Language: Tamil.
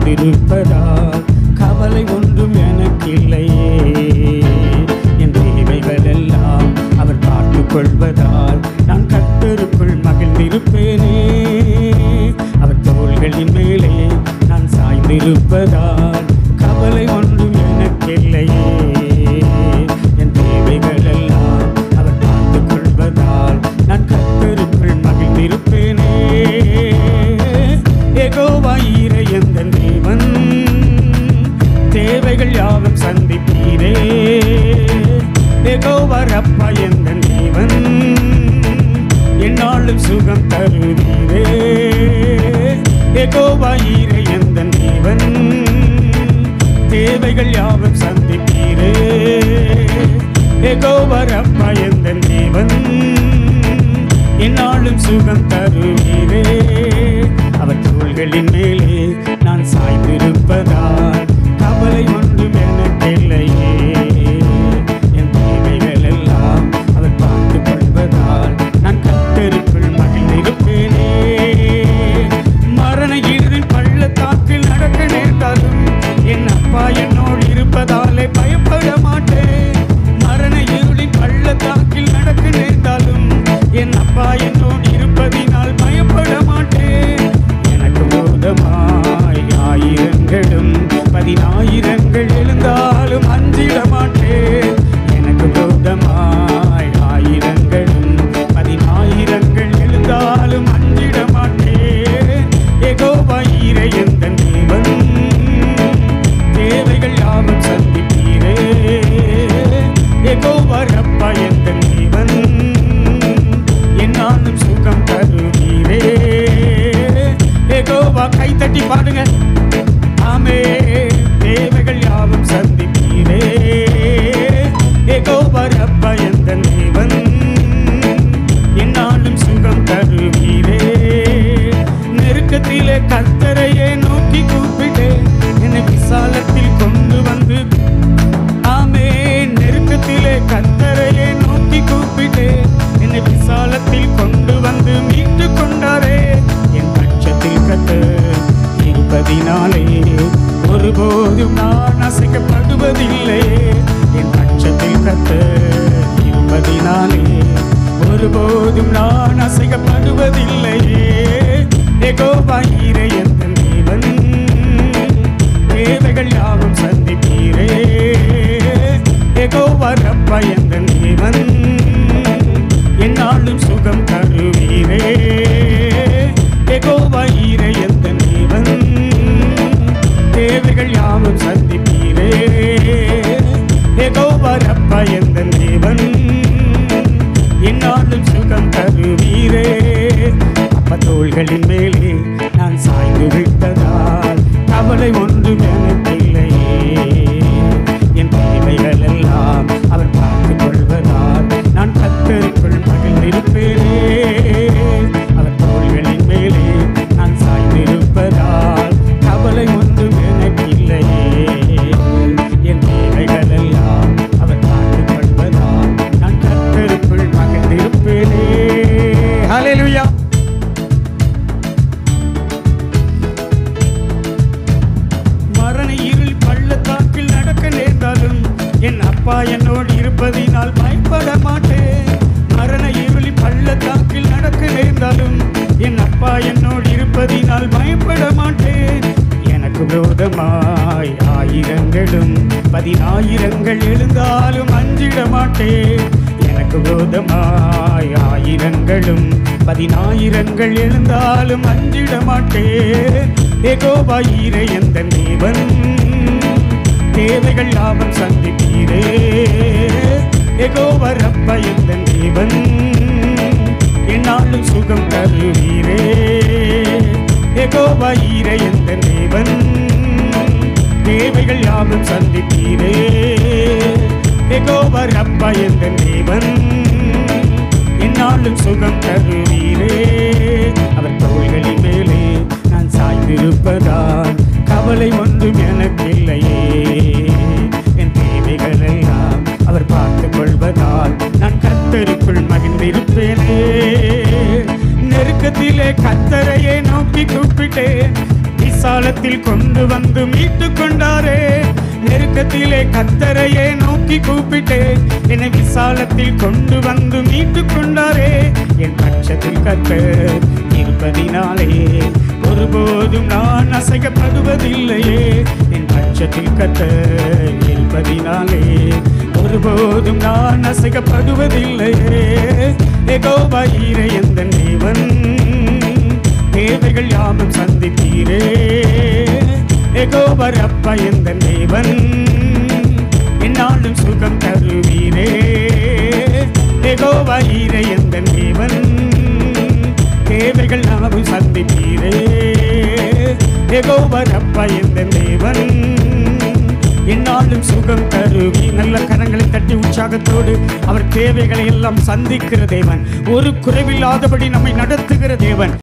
சாய்ந்திருப்பதால் கவலை ஒன்றும் எனக்கில்லையே என் தேவைகள் எல்லாம் அவர் பார்த்துக் கொள்வதால் நான் கத்தருக்குள் மகிழ்ந்திருப்பேனே அவர் தோள்களின் மேலே நான் சாய்ந்திருப்பதால் கவலை ஒன்றும் எனக்கில்லையே என் தேவைகள் எல்லாம் அவர் பார்த்துக் கொள்வதால் நான் கத்தருக்குள் மகிழ்ந்திருப்பேனே ஏகோவாயிர எந்த தேவன் தேவைகள் யாவும் சந்திப்பீரே ஏகோவர் அப்பா எந்த தேவன் என்னாலும் சுகம் தருவீரே ஏகோவாயிர எந்த தேவன் தேவைகள் யாவும் சந்திப்பீரே ஏகோவர் அப்பா எந்த தேவன் என்னாலும் சுகம் தருவீரே அவர் தோள்களின் மேலே நான் சாய்ந்திருப்பதால் கவலை ஒன்றும் எனக்கில்லையே என் தேவைகள் எல்லாம் அவர் பார்த்துக் கொள்வதால் நான் கத்தருக்குள் மகிழ்ந்திருப்பேனே மரண இருளின் பள்ளத்தாக்கில் நடக்க நேர்ந்தாலும் என் அப்பா என்னோடு இருப்பதாலே பயப்பட மாட்டேன் மரண இருளின் பள்ளத்தாக்கில் நடக்க நேர்ந்தாலும் என் அப்பா என்னோடு இருப்பதினால் பயப்பட மாட்டேன் எனக்கு போதமாய் ஆயிரங்களும் பதினாயிரங்கள் எழுந்தாலும் அஞ்சிட மாட்டேன் எனக்கு போதமாய் ஆயிரங்களும் பதினாயிரங்கள் எழுந்தாலும் அஞ்சிட மாட்டேன் எகோவாயிர எந்த தேவன் தேவைகள் யாவும் சந்திப்பீரே எகோவர் அப்பா எந்த தேவன் என்னாலும் சுகம் தருவீரே எகோவா கைத்தட்டி பாடுங்க ஆமே தேவைகள் யாவும் சந்திப்பீரே எகோவர் அப்பா எந்த தேவன் என்னாலும் சுகம் தருவீரே நெருக்கத்திலே கர்த்தரையே நோக்கி கூப்பிட்டு என்னை விசாலத்தில் கொண்டு வந்து ஆமே நெருக்கத்திலே கர்த்தரையே நோக்கி கூப்பிட்டு என்னை விசாலத்தில் கொண்டு வந்து மீட்டு கொண்டாரே என் பட்சத்தில் கத்தர் இருப்பதினாலே ஒருபோதும் நான் அசைக்கப்படுவதில்லை என் பட்சத்தில் கத்தர் இருப்பதினாலே ஒருபோதும் நான் அசைக்கப்படுவதில்லையே எகோபாயிர எந்த தேவன் தேவைகள் யாவும் சந்திப்பீரே எகோவர் அப்பா எந்த தேவன் என்னாலும் சுகம் தருவீரே எகோவாயிர எந்த தேவன் தேவைகள் யாவும் சந்திப்பீரே எகோவர் அப்பா எந்த தேவன் என்னாலும் சுகம் தருவீரே அப்ப தோள்களின் மேலே நான் சாய்ந்து விட்டதால் கவலை ஒன்றும் எனக்கில்லையே என் தேவைகள் எல்லாம் அவர் பார்த்துக் கொள்வதால் நான் கத்தருக்குள் மகிழ்ந்திருப்பேனே அவர் தோள்களின் மேலே நான் சாய்ந்திருப்பதால் கவலை ஒன்றும் எனக்கில்லையே என் தேவைகள் எல்லாம் அவர் பார்த்துக் கொள்வதால் நான் கத்தருக்குள் மகிழ்ந்திருப்பேனே ஹalleluya மரண இருள் பள்ளத்தாக்கில் நடக்க நேர்ந்தாலும் என் அப்பா என்னோடு இருப்பதினால் பயப்பட மாட்டேன் மரண இருளில் பள்ளத்தாக்கில் நடக்க நேர்ந்தாலும் என் அப்பா என்னோடு இருப்பதினால் பயப்பட மாட்டேன் எனக்கு விரோதமாய் ஆயிரங்களும் பதினாயிரங்கள் எழுந்தாலும் அஞ்சிட மாட்டேன் எனக்கு விரோதமாய் ஆயிரங்களும் பதினாயிரங்கள் எழுந்தாலும் அஞ்சிட மாட்டேன் ஏகோபாயிர எந்த தேவன் தேவைகள் யாவும் சந்திப்பீரே ஏகோவர் அப்பா எந்த தேவன் என்னாலும் சுகம் தருவீரே ஏகோபாயிர எந்த தேவன் தேவைகள் யாவும் சந்திப்பீரே ஏகோவர் அப்பா எந்த தேவன் என்னாலும் சுகம் தருவீரே அவர் தோள்களின் மேலே நான் சாய்ந்திருப்பதால் கவலை ஒன்றும் எனக்கில்லையே என் தேவைகள் எல்லாம் அவர் பார்த்துக் கொள்வதால் நான் கத்தருக்குள் மகிழ்ந்திருப்பேனே நெருக்கத்திலே கத்தரையே நோக்கி கூப்பிட்டேன் விசா விசாலத்தில் கொண்டு வந்து மீட்டுக் கொண்டாரே நெருக்கத்திலே கத்தரையே நோக்கி கூப்பிட்டேன் என்னை விசாலத்தில் கொண்டு வந்து மீட்டுக் கொண்டாரே என் பட்சத்தில் கத்தர் இருப்பதினாலே ஒருபோதும் நான் அசைக்கப்படுவதில்லையே என் பட்சத்தில் கத்தர் இருப்பதினாலே ஒருபோதும் நான் அசைக்கப்படுவதில்லையே எகோபா ஈர எந்த தேவன் தேவைகள் யாவும் சந்தித்தீரே எகோபர் அப்பா எந்த தேவன் என்னாலும் சுகம் தருவீரே எகோபா ஈர எந்த தேவன் தேவைகள் யாவும் சந்தித்தீரே எகோபர் அப்பா எந்த தேவன் என்னாலும் சுகம் தருவி நல்ல கரங்களை தட்டி உற்சாகத்தோடு அவர் தேவைகளை எல்லாம் சந்திக்கிற தேவன் ஒரு குறைவில்லாதபடி நம்மை நடத்துகிற தேவன்